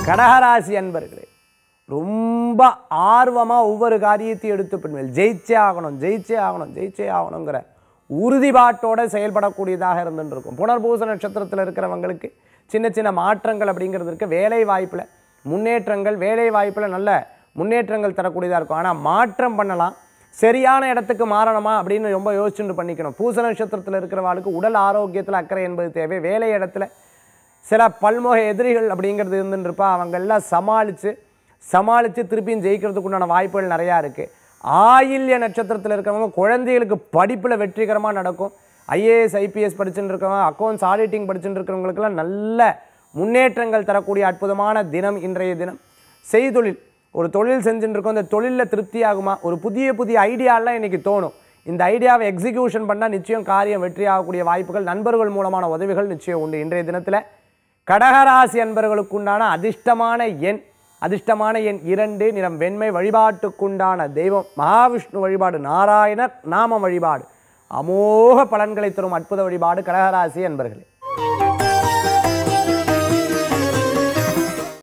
கடகராசி அன்பர்களே ரொம்ப ஆர்வமாக ஒவ்வொரு காரியத்தையும் எடுத்து பண்ணுவேன் ஜெயிச்சே ஆகணும் ஜெயிச்சே ஆகணும் ஜெயிச்சே ஆகணுங்கிற உறுதிப்பாட்டோட செயல்படக்கூடியதாக இருந்துட்டு இருக்கும் புனர்பூச நட்சத்திரத்தில் இருக்கிறவங்களுக்கு சின்ன சின்ன மாற்றங்கள் அப்படிங்கிறது இருக்கு வேலை வாய்ப்பில் முன்னேற்றங்கள் வேலை வாய்ப்பில் நல்ல முன்னேற்றங்கள் தரக்கூடியதாக இருக்கும் ஆனால் மாற்றம் பண்ணலாம் சரியான இடத்துக்கு மாறணுமா அப்படின்னு ரொம்ப யோசிச்சுட்டு பண்ணிக்கணும் பூச நட்சத்திரத்தில் இருக்கிறவாளுக்கு உடல் ஆரோக்கியத்தில் அக்கறை என்பது தேவை வேலை இடத்துல சில பல்முக எதிரிகள் அப்படிங்கிறது இருந்துருப்பா அவங்க எல்லாம் சமாளித்து சமாளித்து திருப்பியும் ஜெயிக்கிறதுக்கு உண்டான வாய்ப்புகள் நிறையா இருக்குது ஆயில்ய நட்சத்திரத்தில் இருக்கிறவங்க குழந்தைகளுக்கு படிப்பில் வெற்றிகரமாக நடக்கும் ஐஏஎஸ் ஐபிஎஸ் படிச்சுட்டு இருக்கவங்க அக்கௌண்ட்ஸ் ஆடிட்டிங் படிச்சுட்டு இருக்கிறவங்களுக்கெல்லாம் நல்ல முன்னேற்றங்கள் தரக்கூடிய அற்புதமான தினம் இன்றைய தினம் செய்தொழில் ஒரு தொழில் செஞ்சுட்டு இருக்கோம் இந்த தொழிலில் திருப்தி ஆகுமா ஒரு புதிய புதிய ஐடியாலாம் இன்னைக்கு தோணும் இந்த ஐடியாவை எக்ஸிக்யூஷன் பண்ணால் நிச்சயம் காரியம் வெற்றி ஆகக்கூடிய வாய்ப்புகள் நண்பர்கள் மூலமான உதவிகள் நிச்சயம் உண்டு இன்றைய தினத்தில் கடகராசி அன்பர்களுக்குண்டான அதிர்ஷ்டமான எண் அதிர்ஷ்டமான எண் இரண்டு நிறம் வெண்மை வழிபாட்டுக்குண்டான தெய்வம் மகாவிஷ்ணு வழிபாடு நாராயணர் நாம வழிபாடு அமோக பலன்களை தரும் அற்புத வழிபாடு கடகராசி அன்பர்களே